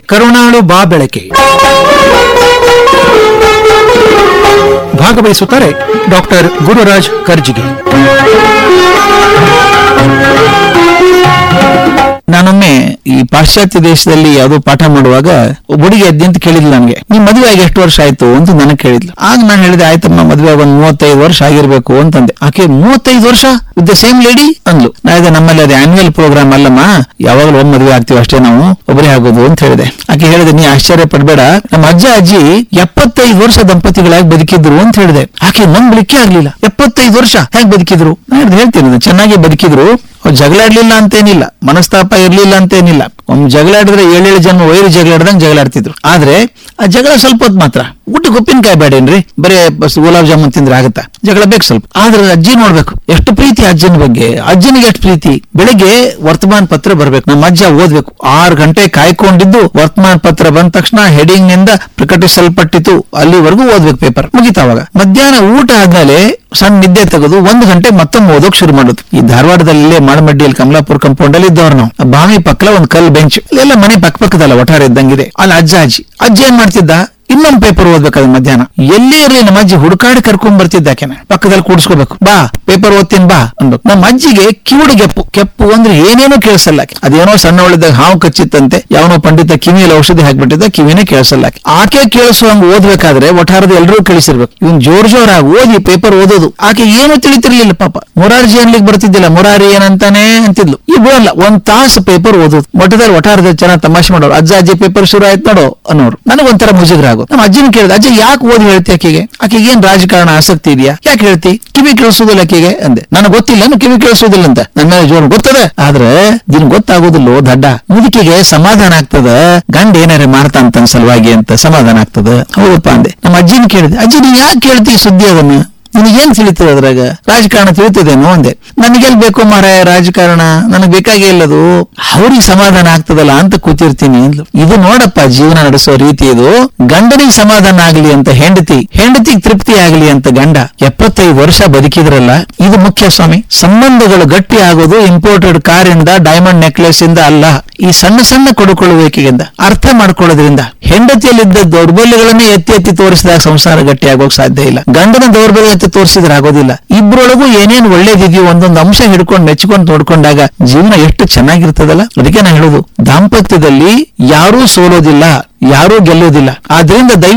ಕರುಣಾಳು ಬಾ ಬೆಳಕೆ ಭಾಗವಹಿಸುತ್ತಾರೆ ಡಾಕ್ಟರ್ ಗುರುರಾಜ್ ಕರ್ಜಿಗೆ ನಾನೊಮ್ಮೆ ಈ ಪಾಶ್ಚಾತ್ಯ ದೇಶದಲ್ಲಿ ಯಾವುದೋ ಪಾಠ ಮಾಡುವಾಗ ಒಬ್ಬ ಹುಡುಗಿ ಅದ್ದಿ ಅಂತ ಕೇಳಿದ್ಲು ನನ್ಗೆ ನಿಮ್ ಮದುವೆ ಆಗಿ ಎಷ್ಟು ವರ್ಷ ಆಯ್ತು ಅಂತ ನನಗೆ ಕೇಳಿದ್ಲು ಆಗ ನಾನು ಹೇಳಿದೆ ಆಯ್ತಮ್ಮ ಮದುವೆ ಆಗಿ ಒಂದ್ ಮೂವತ್ತೈದು ವರ್ಷ ಆಗಿರ್ಬೇಕು ಅಂತಂದೆ ಆಕೆ ಮೂವತ್ತೈದು ವರ್ಷ ವಿತ್ ದ ಸೇಮ್ ಲೇಡಿ ಅಂದ್ಲು ನಾ ಇದೆ ನಮ್ಮಲ್ಲಿ ಅದು ಆನ್ಯುವಲ್ ಪ್ರೋಗ್ರಾಮ್ ಅಲ್ಲಮ್ಮ ಯಾವಾಗಲೂ ಒಂದ್ ಮದುವೆ ಆಗ್ತೀವಿ ಅಷ್ಟೇ ನಾವು ಒಬ್ಬರೇ ಆಗೋದು ಅಂತ ಹೇಳಿದೆ ಆಕೆ ಹೇಳಿದೆ ನೀ ಆಶ್ಚರ್ಯ ಪಡ್ಬೇಡ ನಮ್ಮ ಅಜ್ಜ ಅಜ್ಜಿ ಎಪ್ಪತ್ತೈದು ವರ್ಷ ದಂಪತಿಗಳಾಗಿ ಬದುಕಿದ್ರು ಅಂತ ಹೇಳಿದೆ ಆಕೆ ನಂಬಲಿಕ್ಕೆ ಆಗ್ಲಿಲ್ಲ ಎಪ್ಪತ್ತೈದು ವರ್ಷ ಹೇಗೆ ಬದುಕಿದ್ರು ನಾನು ಹೇಳಿದೆ, ಹೇಳ್ತೀನಿ ಅದನ್ನ, ಚೆನ್ನಾಗಿ ಬದುಕಿದ್ರು ಅವ್ರು ಜಗಳಾಡ್ಲಿಲ್ಲ ಅಂತೇನಿಲ್ಲ ಮನಸ್ತಾಪ ಇರ್ಲಿಲ್ಲ ಅಂತೇನಿಲ್ಲ ಒಮ್ಮೆ ಜಗಳಾಡಿದ್ರೆ ಏಳೇಳು ಜನ ವೈರು ಜಗಳಾಡ್ದಂಗೆ ಜಗಳಾಡ್ತಿದ್ರು ಆದ್ರೆ ಆ ಜಗಳ ಸ್ವಲ್ಪ ಹೊತ್ತು ಮಾತ್ರ ಊಟಕ್ಕೆ ಉಪ್ಪಿನಕಾಯಿ ಬೇಡೇನ್ರಿ ಬರೇ ಬಸ್ ಗುಲಾಬ್ ಜಾಮೂನ್ ತಿಂದ್ರೆ ಆಗತ್ತಾ ಜಗಳ ಬೇಕು ಸ್ವಲ್ಪ ಆದ್ರೆ ಅಜ್ಜಿ ನೋಡ್ಬೇಕು ಎಷ್ಟು ಪ್ರೀತಿ ಅಜ್ಜನ ಬಗ್ಗೆ ಅಜ್ಜನಿಗೆ ಎಷ್ಟು ಪ್ರೀತಿ ಬೆಳಿಗ್ಗೆ ವರ್ತಮಾನ ಪತ್ರ ಬರ್ಬೇಕು ನಮ್ಮ ಅಜ್ಜ ಓದ್ಬೇಕು ಆರು ಗಂಟೆ ಕಾಯ್ಕೊಂಡಿದ್ದು ವರ್ತಮಾನ ಪತ್ರ ಬಂದ ತಕ್ಷಣ ಹೆಡಿಂಗ್ ನಿಂದ ಪ್ರಕಟಿಸಲ್ಪಟ್ಟಿತು ಅಲ್ಲಿವರೆಗೂ ಓದ್ಬೇಕು ಪೇಪರ್ ಮುಗಿತಾವಾಗ ಮಧ್ಯಾಹ್ನ ಊಟ ಆದ್ಮೇಲೆ ಸಣ್ಣ ನಿದ್ದೆ ತೆಗೆದು ಒಂದು ಗಂಟೆ ಮತ್ತೊಮ್ಮೆ ಓದೋಕ್ ಶುರು ಮಾಡೋದು ಈ ಧಾರವಾಡದಲ್ಲಿ ಇಲ್ಲೇ ಮಾಳಮಡ್ಡಿಯಲ್ಲಿ ಕಮಲಾಪುರ ಕಂಪೌಂಡ್ ಅಲ್ಲಿ ಇದ್ದವ್ರು ನಾವು ಆ ಬಾವಿ ಪಕ್ಕಲ ಒಂದು ಕಲ್ ಬೆಂಚ್ ಇಲ್ಲೆಲ್ಲ ಮನೆ ಪಕ್ಕ ಪಕ್ಕದಲ್ಲ ಒಟ್ಟಾರೆ ಇದ್ದಂಗಿದೆ ಅಲ್ಲಿ ಅಜ್ಜ ಅಜ್ಜಿ ಅಜ್ಜಿ ಏನ್ ಮಾಡ್ತಿದ್ದ ಇನ್ನೊಂದು ಪೇಪರ್ ಓದ್ಬೇಕಾದ ಮಧ್ಯಾಹ್ನ ಎಲ್ಲೇ ಇರಲಿ ನಮ್ಮ ಅಜ್ಜಿ ಹುಡುಕಾಡಿ ಕರ್ಕೊಂಡ್ ಬರ್ತಿದ್ದ ಆಕೆನ ಪಕ್ಕದಲ್ಲಿ ಕೂಡಿಸ್ಕೋಬೇಕು ಬಾ ಪೇಪರ್ ಓದ್ತೀನಿ ಬಾ ಅನ್ಬೇಕು ನಮ್ಮ ಅಜ್ಜಿಗೆ ಕಿವುಡು ಕೆಪ್ಪು ಕೆಪ್ಪು ಅಂದ್ರೆ ಏನೇನೋ ಕೇಳಿಸಲ್ಲ ಆಕೆ ಅದೇನೋ ಸಣ್ಣ ಒಳ್ಳಿದಾಗ ಹಾವು ಕಚ್ಚಿತ್ತಂತೆ ಯಾವನೋ ಪಂಡಿತ ಕಿವಿಯಲ್ಲಿ ಔಷಧಿ ಹಾಕ್ಬಿಟ್ಟಿದ್ದ ಕಿವಿನೇ ಕೇಳಿಸಲ್ಲ ಆಕೆ ಆಕೆ ಕೇಳಿಸುವಂಗ್ ಓದ್ಬೇಕಾದ್ರೆ ಒಟ್ಟಾರದ ಎಲ್ಲರೂ ಕೇಳಿಸಿರ್ಬೇಕು ಇವನ್ ಜೋರ್ ಜೋರಾಗಿ ಓದಿ ಪೇಪರ್ ಓದೋದು ಆಕೆ ಏನು ತಿಳಿತಿರ್ಲಿಲ್ಲ ಪಾಪ ಮುರಾರ್ಜಿ ಅನ್ಲಿಕ್ಕೆ ಬರ್ತಿದ್ದಿಲ್ಲ ಮುರಾರಿ ಏನಂತಾನೆ ಅಂತಿದ್ಲು ಇಬ್ರು ಅಲ್ಲ ಒಂದ್ ತಾಸು ಪೇಪರ್ ಓದೋದು ಮೊಟ್ಟದಲ್ಲಿ ಒಟ್ಟಾರದ ಜನ ತಮಾಷೆ ಮಾಡೋರು ಅಜ್ಜ ಅಜ್ಜಿ ಪೇಪರ್ ಶುರು ಆಯ್ತು ನೋಡು ಅನ್ನೋರು ನನಗೊಂಥರ ಮುಜುಗರ ಆಗೋ ನಮ್ಮ ಅಜ್ಜಿನ ಕೇಳಿದ ಅಜ್ಜ ಯಾಕೆ ಓದಿ ಹೇಳ್ತಿ ಆಕೆಗೆ ಆಕೆಗೆ ಏನ್ ರಾಜಕಾರಣ ಆಸಕ್ತಿ ಇದೆಯಾ ಯಾಕೆ ಹೇಳ್ತಿ ಕಿವಿ ಕೇಳಿಸೋದಿಲ್ಲ ಆಕೆಗೆ ಅಂದೆ ನನಗೆ ಗೊತ್ತಿಲ್ಲ ನಾನು ಕಿವಿ ಕೇಳಿಸೋದಿಲ್ಲ ಅಂತ ನನ್ನ ಮೇಲೆ ಜೋರು ಗೊತ್ತದ ಆದ್ರೆ ದಿನ ಗೊತ್ತಾಗೋದಿಲ್ಲ ದಡ್ಡ ಮುದುಕಿಗೆ ಸಮಾಧಾನ ಆಗ್ತದ ಗಂಡ ಏನಾರ ಮಾಡ್ತಾ ಅಂತ ಸಲುವಾಗಿ ಅಂತ ಸಮಾಧಾನ ಆಗ್ತದ ಹೌದಪ್ಪ ಅಂದೆ ನಮ್ಮ ಅಜ್ಜಿನ ಕೇಳಿದೆ ಅಜ್ಜಿ ನೀ ಯಾಕೆ ಕೇಳ್ತಿ ಈ ಸುದ್ದಿ ಅದನ್ನ ನಿನಗೇನ್ ತಿಳಿತದೆ ಅದ್ರಾಗ ರಾಜಕಾರಣ ತಿಳಿತದೇನೋ ಅಂದೆ ನನಗೆಲ್ ಬೇಕು ಮಾರಾಯ ರಾಜಕಾರಣ ನನಗೆ ಬೇಕಾಗೇ ಇಲ್ಲದು ಅವ್ರಿಗೆ ಸಮಾಧಾನ ಆಗ್ತದಲ್ಲ ಅಂತ ಕೂತಿರ್ತೀನಿ ಅಂದ್ಲು ಇದು ನೋಡಪ್ಪ ಜೀವನ ನಡೆಸೋ ರೀತಿ ಇದು ಗಂಡನಿಗೆ ಸಮಾಧಾನ ಆಗ್ಲಿ ಅಂತ ಹೆಂಡತಿ ಹೆಂಡತಿಗೆ ತೃಪ್ತಿ ಆಗ್ಲಿ ಅಂತ ಗಂಡ ಎಪ್ಪತ್ತೈದು ವರ್ಷ ಬದುಕಿದ್ರಲ್ಲ ಇದು ಮುಖ್ಯ ಸ್ವಾಮಿ ಸಂಬಂಧಗಳು ಗಟ್ಟಿ ಆಗೋದು ಇಂಪೋರ್ಟೆಡ್ ಕಾರಿಂದ ಡೈಮಂಡ್ ನೆಕ್ಲೆಸ್ ಇಂದ ಅಲ್ಲ ಈ ಸಣ್ಣ ಸಣ್ಣ ಕೊಡುಕೊಳ್ಳುವಿಕೆಯಿಂದ ಅರ್ಥ ಮಾಡ್ಕೊಳ್ಳೋದ್ರಿಂದ ಹೆಂಡತಿಯಲ್ಲಿದ್ದ ದೌರ್ಬಲ್ಯಗಳನ್ನೇ ಎತ್ತಿ ಎತ್ತಿ ತೋರಿಸಿದಾಗ ಸಂಸಾರ ಗಟ್ಟಿ ಆಗೋಕ್ ಸಾಧ್ಯ ಇಲ್ಲ ಗಂಡನ ದೌರ್ಬಲ್ಯ ಎತ್ತಿ ತೋರಿಸಿದ್ರೆ ಆಗೋದಿಲ್ಲ ಇಬ್ರೊಳಗೂ ಏನೇನ್ ಒಳ್ಳೇದಿದೆಯೋ ಒಂದೊಂದು ಅಂಶ ಹಿಡ್ಕೊಂಡು ಮೆಚ್ಕೊಂಡು ನೋಡ್ಕೊಂಡಾಗ ಜೀವನ ಎಷ್ಟು ಚೆನ್ನಾಗಿರ್ತದಲ್ಲ ಅದಕ್ಕೆ ನಾನು ಹೇಳೋದು ದಾಂಪತ್ಯದಲ್ಲಿ ಯಾರೂ ಸೋಲೋದಿಲ್ಲ ಯಾರೂ ಗೆಲ್ಲೋದಿಲ್ಲ ಆದ್ರಿಂದ ದಯವಿಟ್ಟು